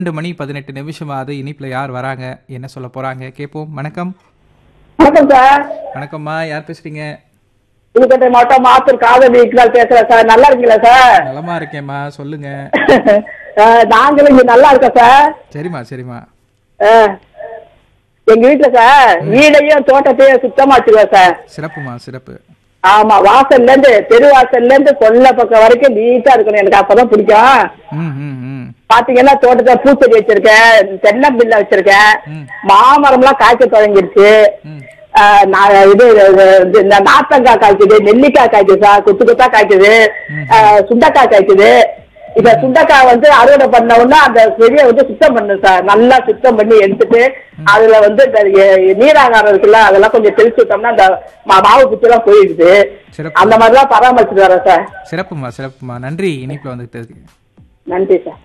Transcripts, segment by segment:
ரெண்டு மணி பதினெட்டு நிமிஷமாவது இனிப்புல யார் வராங்க என்ன சொல்ல போறாங்க கேட்போம் வணக்கம் வணக்கம் சார் வணக்கம்மா யார் பேசுறீங்க புதுக்கோட்டை மாவட்டம் மாத்தூர் காதல் வீட்டுலால் பேசுறேன் சார் நல்லா இருக்கீங்களா சார் நலமா இருக்கேம்மா சொல்லுங்க அஹ், நாங்களும் இங்க நல்லா இருக்கோம் சார் சரிம்மா சரிம்மா அஹ், எங்க வீட்டுல சார் வீடையும் தோட்டத்தையும் சுத்தமா வச்சுக்குவோம் சார் சிறப்புமா சிறப்பு ஆமா வாசல்ல இருந்து தெரு வாசல்ல இருந்து கொல்லை பக்கம் வரைக்கும் நீட்டா இருக்கணும் எனக்கு அப்பதான் பிடிக்கும் ம் ம் ம் பாத்தீங்கன்னா தோட்டத்தை பூச்செடி வச்சிருக்கேன் தென்னம்பிள்ளை வச்சிருக்கேன் ம். மாமரம் எல்லாம் காய்க்க தொடங்கிருச்சு ம் ஆஹ் நான் இது இது இந்த நாத்தங்காய் காய்க்குது நெல்லிக்காய் காய்க்குது சார் குத்து குத்தா காய்க்குது ஆஹ் சுண்டக்காய் காய்க்குது இப்ப சுண்டக்காய் வந்து அறுவடை பண்ண உடனே அந்த செடியை வந்து சுத்தம் பண்ணு சார் நல்லா சுத்தம் பண்ணி எடுத்துட்டு அதுல வந்து இந்த எ- நீராகாரம் இருக்குல்ல அதெல்லாம் கொஞ்சம் தெளிச்சு விட்டோம்னா அந்த மா- மாவு குச்சி எல்லாம் போயிடுது சிறப்பு அந்த மாதிரிலாம் பராமரிச்சுட்டு வரேன் சார் சிறப்புமா சிறப்புமா நன்றி இனிப்புல வந்துட்டு நன்றி சார்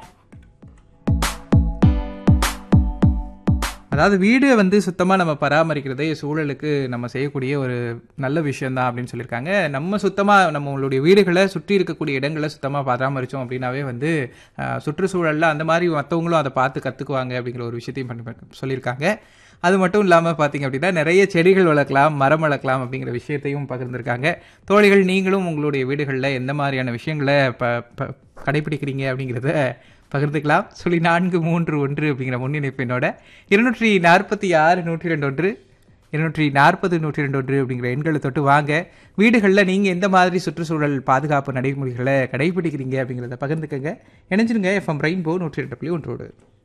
அதாவது வீடு வந்து சுத்தமாக நம்ம பராமரிக்கிறதே சூழலுக்கு நம்ம செய்யக்கூடிய ஒரு நல்ல விஷயம்தான் அப்படின்னு சொல்லியிருக்காங்க நம்ம சுத்தமாக நம்மளுடைய வீடுகளை சுற்றி இருக்கக்கூடிய இடங்களை சுத்தமாக பராமரித்தோம் அப்படின்னாவே வந்து ஆஹ், சுற்றுச்சூழலில் அந்த மாதிரி மற்றவங்களும் அதை பார்த்து கற்றுக்குவாங்க அப்படிங்கிற ஒரு விஷயத்தையும் பண்ணி சொல்லியிருக்காங்க அது மட்டும் இல்லாமல் பார்த்தீங்க அப்படின்னா நிறைய செடிகள் வளர்க்கலாம் மரம் வளர்க்கலாம் அப்படிங்கிற விஷயத்தையும் பகிர்ந்திருக்காங்க தோழிகள் நீங்களும் உங்களுடைய வீடுகளில் எந்த மாதிரியான விஷயங்களை ப ப- கடைபிடிக்கிறீங்க அப்படிங்கிறத பகிர்ந்துக்கலாம் சொல்லி நான்கு மூன்று ஒன்று அப்படிங்கிற முன்னிணைப்பினோட இருநூற்றி நாற்பத்தி ஆறு நூற்றி ரெண்டு ஒன்று இருநூற்றி நாற்பது நூற்றி ரெண்டு ஒன்று அப்படிங்கிற எண்களை தொட்டு வாங்க வீடுகளில் நீங்கள் எந்த மாதிரி சுற்றுச்சூழல் பாதுகாப்பு நடைமுறைகளை கடைபிடிக்கிறீங்க அப்படிங்கிறத பகிர்ந்துக்கங்க இணைஞ்சிருங்க எஃப்எம் ரெயின்போ நூற்றி ரெண்டு புள்ளி ஒன்றோடு